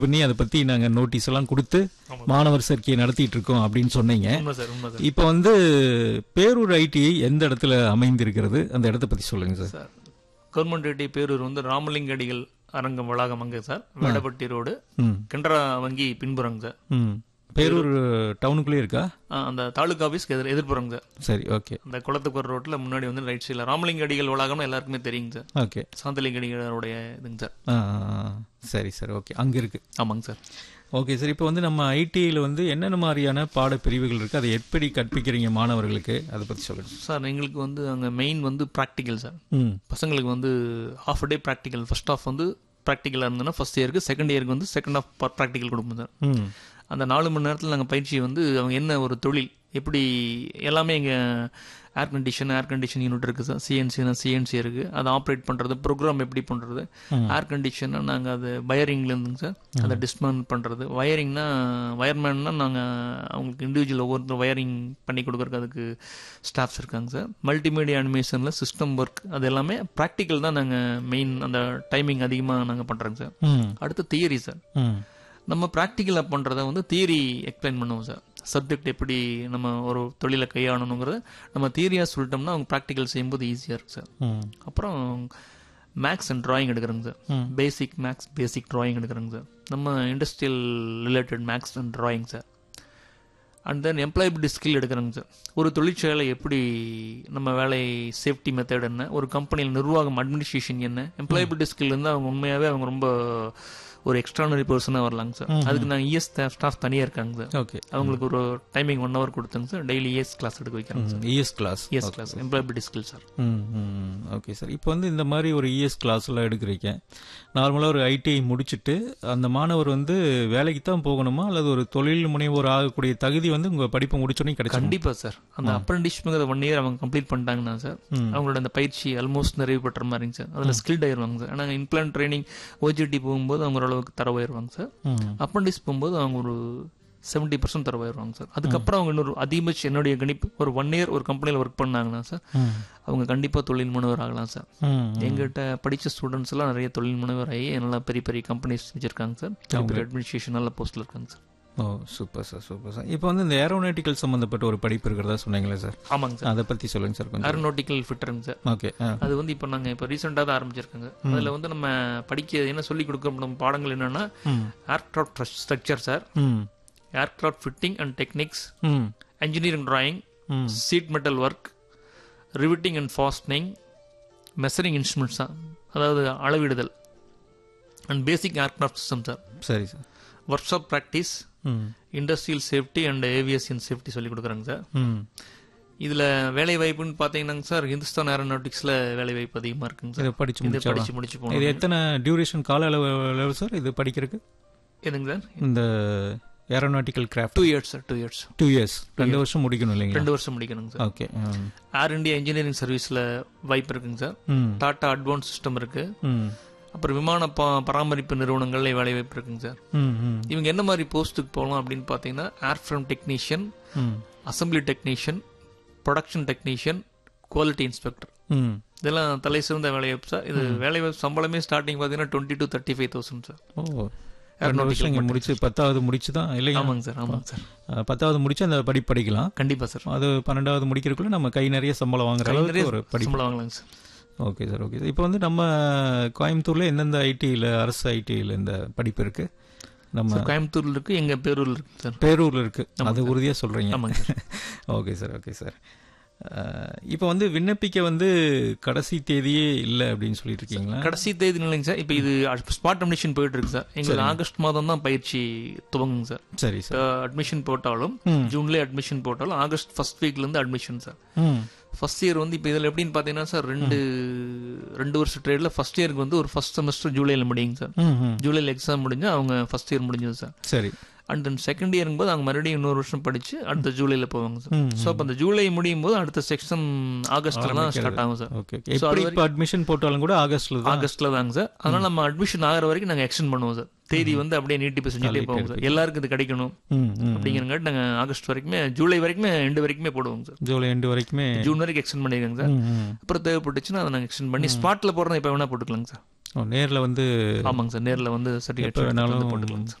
பண்ணி அதை பத்தி நாங்க நோட்டீஸ் எல்லாம் கொடுத்து மாணவர் சேர்க்கையை நடத்திட்டு இருக்கோம் அப்படின்னு சொன்னீங்க உண்மை சார் உண்மை சார் இப்போ வந்து பேரூர் ஐடிஐ எந்த இடத்துல அமைந்திருக்கிறது அந்த இடத்த பத்தி சொல்லுங்க sir sir government IT Perur வந்து ராமலிங்க அடிகள் அரங்கம் வளாகம் அங்கே சார் வேடப்பட்டி ரோடு ம் கெனரா வங்கி பின்புறங்க சார் ம் பேரூர் டவுனுக்குள்ளே இருக்கா ஆ, அந்த தாலுகா ஆஃபீஸ்க்கு எதிர் எதிர்ப்புறங்க சார் சரி ஓகே அந்த குளத்துக்குற ரோட்ல முன்னாடி வந்து ரைட் சைடில் ராமலிங்க அடிகள் வளாகம்னு எல்லாருக்குமே தெரியுங்க சார் ஓகே சாந்தலிங்க அடிகளுடைய இதுங்க சார் ஆ ஆ, ஆ. சரி சார் ஓகே அங்க இருக்கு ஆமாங்க சார் ஓகே சார் இப்போ வந்து நம்ம ஐடிஐயில் வந்து என்னென்ன மாதிரியான பாட பிரிவுகள் இருக்கு அதை எப்படி கற்பிக்கிறீங்க மாணவர்களுக்கு அதை பத்தி சொல்லுங்க சார் எங்களுக்கு வந்து அங்கே மெயின் வந்து ப்ராக்டிக்கல் சார் ம் பசங்களுக்கு வந்து half day practical first half வந்து ப்ராக்டிக்கலாக இருந்ததுன்னா ஃபர்ஸ்ட் இயருக்கு செகண்ட் இயருக்கு வந்து செகண்ட் ஆஃப் ப்ராக்டிக்கல் கொடுப்போம் சார் ம் அந்த நாலு மணி நேரத்தில் நாங்கள் பயிற்சி வந்து அவங்க என்ன ஒரு தொழில் எப்படி எல்லாமே இங்கே air condition air condition unit இருக்குது சார் சிஎன்சினா சிஎன்சி இருக்குது அதை ஆப்ரேட் பண்ணுறது ப்ரோக்ராம் எப்படி பண்ணுறது ஏர் கண்டிஷன்னா நாங்கள் அது வயரிங்லேருந்துங்க சார் அதை டிஸ்மேன் பண்ணுறது வயரிங்னா வயர்மேன்னா நாங்கள் அவங்களுக்கு இண்டிவிஜுவல் ஒவ்வொருத்தரும் வயரிங் பண்ணி கொடுக்குறதுக்கு அதுக்கு ஸ்டாஃப்ஸ் இருக்காங்க சார் மல்டிமீடியா அனிமேஷனில் சிஸ்டம் ஒர்க் அது எல்லாமே ப்ராக்டிக்கல் தான் நாங்கள் மெயின் அந்த டைமிங் அதிகமாக நாங்கள் பண்ணுறோங்க சார் ம் அடுத்து தியரி சார் ம் நம்ம ப்ராக்டிக்கலாக பண்ணுறத வந்து தியரி எக்ஸ்பிளைன் பண்ணுவோம் சார் சப்ஜெக்ட் எப்படி நம்ம ஒரு தொழிலை கையாளணுங்கிறத நம்ம தியரியாக சொல்லிட்டோம்னா அவங்க ப்ராக்டிக்கல் செய்யும்போது ஈஸியாக இருக்கு சார் ம் அப்புறம் மேக்ஸ் அண்ட் டிராயிங் எடுக்கிறோங்க சார் ம். பேசிக் மேக்ஸ் பேசிக் டிராயிங் எடுக்கிறோங்க சார் நம்ம industrial related maths and drawing sir and then employability skill எடுக்கிறோங்க சார் ஒரு தொழிற்சாலை எப்படி நம்ம வேலை சேஃப்டி மெத்தட் என்ன ஒரு கம்பெனியில் நிர்வாகம் அட்மினிஸ்ட்ரேஷன் என்ன எம்ப்ளாயபிலிட்டி ஸ்கில் இருந்தால் அவங்க உண்மையாகவே அவங்க ரொம்ப ஒரு எக்ஸ்ட்ரானரி பர்சனாக வரலாங்க சார் அதுக்கு நாங்கள் இஎஸ் ஸ்டாஃப் தனியாக இருக்காங்க சார் ஓகே அவங்களுக்கு ஒரு டைமிங் ஒன் ஹவர் கொடுத்தாங்க சார் டெய்லி இஎஸ் கிளாஸ் எடுக்க வைக்கிறாங்க sir ES class ES class employability skill sir ம் ம் ஓகே சார் இப்போ வந்து இந்த மாதிரி ஒரு இஎஸ் கிளாஸ்லாம் எடுக்கிறீங்க நார்மலாக ஒரு ஐடிஐ முடிச்சுட்டு அந்த மாணவர் வந்து வேலைக்கு தான் போகணுமா அல்லது ஒரு தொழில் முனைவோர் ஆகக்கூடிய தகுதி வந்து உங்கள் படிப்பு முடிச்சோடனே கிடைக்கும் கண்டிப்பா சார் அந்த அப்ரண்டிஸ்ங்கிற ஒன் இயர் அவங்க கம்ப்ளீட் பண்ணிட்டாங்கன்னா சார் அவங்களோட அந்த பயிற்சி ஆல்மோஸ்ட் நிறைவு பெற்ற மாதிரிங்க சார் அதில் ஸ்கில்ட் ஆயிருவாங்க சார் ஆனால் இம்ப்ளான் ட்ரைனிங் ஓஜிடி போகும்போது அவங்க ஓரளவுக்கு தரவாயிருவாங்க சார் ம் அப்ரண்டிஸ் போகும்போது அவங்க ஒரு செவன்ட்டி பர்சன்ட் தரவாயிருவாங்க சார் அதுக்கப்புறம் அவங்க இன்னொரு அதிகபட்ச என்னுடைய கணிப்பு ஒரு ஒன் இயர் ஒரு கம்பெனியில் ஒர்க் பண்ணாங்கன்னா சார் ம் அவங்க கண்டிப்பாக தொழில் முனைவர் ஆகலாம் சார் ம் எங்கிட்ட படித்த ஸ்டூடெண்ட்ஸ் எல்லாம் நிறைய தொழில் முனைவர் ஆகி நல்லா பெரிய பெரிய கம்பெனிஸ் வச்சிருக்காங்க சார் பெரிய பெரிய அட்மினிஸ்ட்ரேஷன் நல்ல போஸ்ட்டில் இருக்காங்க சார் ஓ சூப்பர் சார் சூப்பர் சார் இப்போ வந்து இந்த ஏரோநாட்டிக்கல் சம்மந்தப்பட்ட ஒரு படிப்பு இருக்கிறதா சொன்னீங்களே சார் ஆமாங்க சார் அதை பற்றி சொல்லுங்க சார் கொஞ்சம் ஏரோநாட்டிக்கல் ஃபிட்டருங்க சார் ஓகே ஆ அது வந்து இப்போ நாங்கள் இப்போ ரீசெண்டாக தான் ஆரம்பிச்சிருக்காங்க அதில் வந்து நம்ம படிக்க என்ன சொல்லி கொடுக்க பாடங்கள் என்னன்னா ம் ஏர்க்ராஃப்ட் ஸ்ட்ரக்சர் சார் ம் ஏர்க்ராஃப்ட் ஃபிட்டிங் அண்ட் டெக்னிக்ஸ் ம் engineering drawing ம் sheet metal work riveting and fastening measuring instruments தான் அதாவது அளவிடுதல் and basic aircraft system sir சரி சார் ஒர்க் ஷாப் ப்ராக்டிஸ் ம் industrial safety and aviation safety சொல்லி கொடுக்குறாங்க சார் ம் இதில் வேலை வாய்ப்புன்னு பார்த்தீங்கன்னா சார் ஹிந்துஸ்தான் ஏரோநாட்டிக்ஸில் வேலை வாய்ப்பு அதிகமாக இருக்குங்க சார் இதை படிச்சு இதை முடிச்சா படித்து முடிச்சு இது போகணும் எத்தனை டியூரேஷன் கால அளவு அளவு சார் இது படிக்கிறதுக்கு எதுங்க சார் இந்த aeronautical craft two years sir two years two years ரெண்டு வருஷம் முடிக்கணும் இல்லைங்களா ரெண்டு வருஷம் முடிக்கணுங்க sir okay Air India engineering சர்வீஸில் வாய்ப்பு இருக்குங்க சார் ம் டாடா அட்வான்ஸ் சிஸ்டம் இருக்கு ம் அப்புறம் விமான பா பராமரிப்பு நிறுவனங்கள்ல வேலை வாய்ப்பு இருக்குங்க சார் ம் ம் இவங்க என்ன மாதிரி போஸ்ட்டுக்கு போகலாம் அப்படின்னு பார்த்தீங்கன்னா ஏர் ஃப்ரம் டெக்னீஷியன் ம் assembly technician production technician quality inspector ம் இதெல்லாம் தலை சிறந்த வேலைவாய்ப்பு சார் இது வேலைவாய்ப்பு சம்பளமே ஸ்டார்டிங் பார்த்தீங்கன்னா twenty to thirty five thousand sir ஓ ரெண்டு வருஷம் இங்கே முடிச்சு பத்தாவது முடிச்சு தான் இல்லைங்க ஆமாங்க சார் ஆமாங்க சார் அஹ், பத்தாவது முடிச்சு அந்த படிப்பு படிக்கலாம் கண்டிப்பா சார் அது பன்னெண்டாவது முடிக்கிறதுக்குள்ள நம்ம கை நிறைய சம்பளம் வாங்குற அளவுக்கு நிறைய ஒரு படிப்பு சம்பளம் வாங்கலாங்க sir okay sir okay sir இப்போ வந்து நம்ம கோயம்புத்தூர்ல எந்தெந்த ஐடியில் அரசு ஐடியில் இந்த படிப்பு இருக்கு நம்ம சார் கோயம்புத்தூர்ல இருக்கு எங்க பேரூர்ல இருக்கு சார் பேரூர்ல இருக்கு அது உறுதியா சொல்றீங்க ஆமாங்க sir okay sir okay sir இப்போ வந்து விண்ணப்பிக்க வந்து கடைசி தேதியே இல்லை அப்படின்னு சொல்லிட்டு இருக்கீங்களா கடைசி தேதி இல்லைங்க சார் இப்போ இது ஸ்பாட் அட்மிஷன் போயிட்டு இருக்கு சார் எங்களுக்கு ஆகஸ்ட் மாதம் தான் பயிற்சி துவங்குங்க சார் சரி சார் அட்மிஷன் போட்டாலும் ம். ஜூன்லேயே அட்மிஷன் போட்டாலும் ஆகஸ்ட் ஃபர்ஸ்ட் வீக்ல இருந்து அட்மிஷன் சார் ம் ஃபர்ஸ்ட் இயர் வந்து இப்போ இதில் எப்படின்னு பார்த்தீங்கன்னா சார் ரெண்டு ரெண்டு வருஷம் ட்ரேடில் ஃபர்ஸ்ட் இயருக்கு வந்து ஒரு ஃபர்ஸ்ட் செமஸ்டர் ஜூலையில் முடியுங்க சார் ம் ம் ஜூலையில் எக்ஸாம் முடிஞ்சு அவங்க ஃபர்ஸ்ட் இயர் முடிஞ்சது சார் சரி அண்ட் தென் செகண்ட் இயருங்க போது அவங்க மறுபடியும் இன்னொரு வருஷம் படிச்சு அடுத்த ஜூலையில் போவாங்க சார் ம், ஸோ அப்போ அந்த ஜூலை முடியும் போது அடுத்த செக்ஷன் ஆகஸ்ட்ல தான் ஸ்டார்ட் ஆகும் சார் ஓகே ஓகே எப்படி இப்போ அட்மிஷன் போட்டாலும் கூட ஆகஸ்ட்ல தான் ஆகஸ்ட்ல தாங்க சார் அதனால நம்ம அட்மிஷன் ஆகிற வரைக்கும் நாங்கள் எக்ஸ்டெண்ட் பண்ணுவோம் சார் தேதி வந்து அப்படியே நீட்டிப்பு செஞ்சுட்டே போவோம் சார் எல்லாருக்கும் இது கிடைக்கணும் ம் ம் அப்படிங்கிறங்காட்டி நாங்கள் ஆகஸ்ட் வரைக்குமே ஜூலை வரைக்குமே ரெண்டு வரைக்குமே போடுவோங்க சார் ஜூலை எண்டு வரைக்குமே ஜூன் வரைக்கும் எக்ஸ்டெண்ட் பண்ணிருக்காங்க சார் ம் ம் அப்புறம் தேவைப்பட்டுச்சுன்னா அதை நாங்கள் எக்ஸ்டெண்ட் பண்ணி ஸ்பாட்ல போடுறத இப்போ வேணா போட்டுக்கலாங்க சார் நேரில் வந்து ஆமாங்க சார் நேரில் வந்து எப்போ சர்டிஃபிகேட் வேணாலும் போட்டுக்கலாங்க சார்